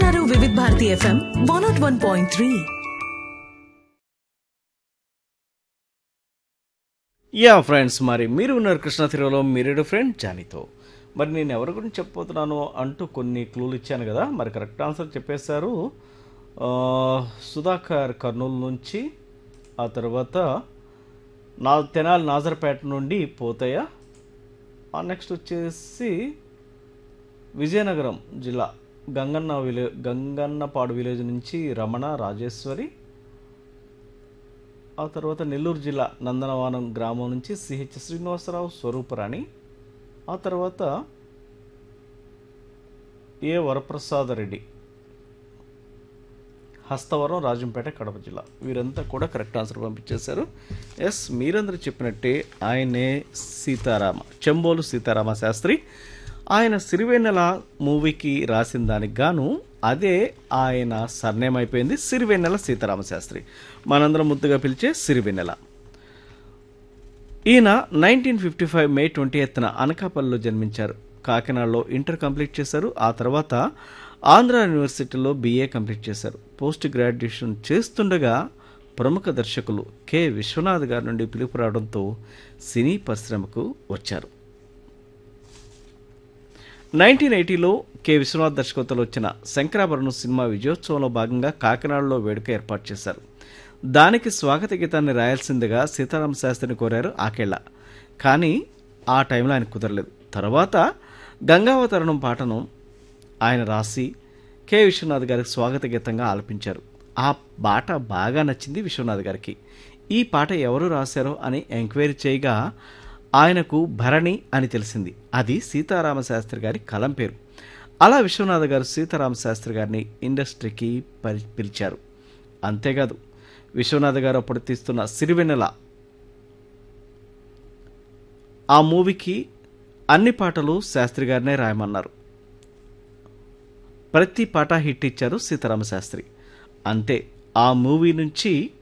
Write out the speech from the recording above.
వింటున్నారు Vividh Bharati FM one not one point three yeah friends మరి మీరు ఉన్నారు కృష్ణ తిరువలో మీరేడు ఫ్రెండ్ జానీతో మరి నేను ఎవరి గురించి చెప్పబోతున్నాను అంటూ కొన్ని క్లూలు ఇచ్చాను కదా మరి కరెక్ట్ ఆన్సర్ చెప్పేశారు ఆ, సుధాకర్ కర్నూలు నుంచి ఆ తర్వాత నా తెనాలి నాజర్పేట నుండి పోతయ్య ఆ నెక్స్ట్ వచ్చేసి విజయనగరం జిల్లా గంగన్న విలే గంగన్నపాడు విలేజ్ నుంచి రమణ రాజేశ్వరి ఆ తర్వాత నెల్లూరు జిల్లా నందనవనం గ్రామం నుంచి సిహెచ్ శ్రీనివాసరావు స్వరూపరాణి ఆ తర్వాత ఏ వరప్రసాద రెడ్డి హస్తవరం రాజంపేట కడప జిల్లా వీరంతా కూడా కరెక్ట్ ఆన్సర్ పంపించేశారు ఎస్ మీరందరూ చెప్పినట్టే ఆయనే సీతారామ చెంబోలు సీతారామ శాస్త్రి ఆయన సిరివెన్నెల మూవీకి రాసిన దానికి గాను అదే ఆయన సర్నేమ్ అయిపోయింది సిరివెన్నెల సీతారామ శాస్త్రి మనందరం ముద్దుగా పిలిచే సిరివెన్నెల ఈయన nineteen fifty five May twenty ఎత్తున అనకాపల్లిలో జన్మించారు కాకినాడలో ఇంటర్ కంప్లీట్ చేశారు ఆ తర్వాత ఆంధ్ర యూనివర్సిటీలో బీఏ కంప్లీట్ చేశారు పోస్ట్ గ్రాడ్యుయేషన్ చేస్తుండగా ప్రముఖ దర్శకులు కె విశ్వనాథ్ గారి నుండి పిలుపు రావడంతో సినీ పరిశ్రమకు వచ్చారు నైన్టీన్ ఎయిటీలో కె విశ్వనాథ్ దర్శకత్వంలో వచ్చిన శంకరాభరణం సినిమా విజయోత్సవంలో భాగంగా కాకినాడలో వేడుక ఏర్పాటు చేశారు దానికి స్వాగత గీతాన్ని రాయాల్సిందిగా సీతారామ శాస్త్రిని కోరారు ఆకేళ్ల కానీ ఆ టైంలో ఆయన కుదరలేదు తర్వాత గంగావతరణం పాటను ఆయన రాసి కె విశ్వనాథ్ గారికి స్వాగత గీతంగా ఆలపించారు ఆ పాట బాగా నచ్చింది విశ్వనాథ్ గారికి ఈ పాట ఎవరు రాశారో అని ఎంక్వైరీ చేయగా ఆయనకు భరణి అని తెలిసింది అది సీతారామ శాస్త్రి గారి కలం పేరు అలా విశ్వనాథ గారు సీతారామ శాస్త్రి గారిని ఇండస్ట్రీకి పరి పిలిచారు అంతేకాదు విశ్వనాథ్ గారు అప్పుడు తీస్తున్న సిరివెన్నెల ఆ మూవీకి అన్ని పాటలు శాస్త్రి గారినే రాయమన్నారు ప్రతి పాట హిట్ ఇచ్చారు సీతారామ శాస్త్రి అంతే ఆ మూవీ నుంచి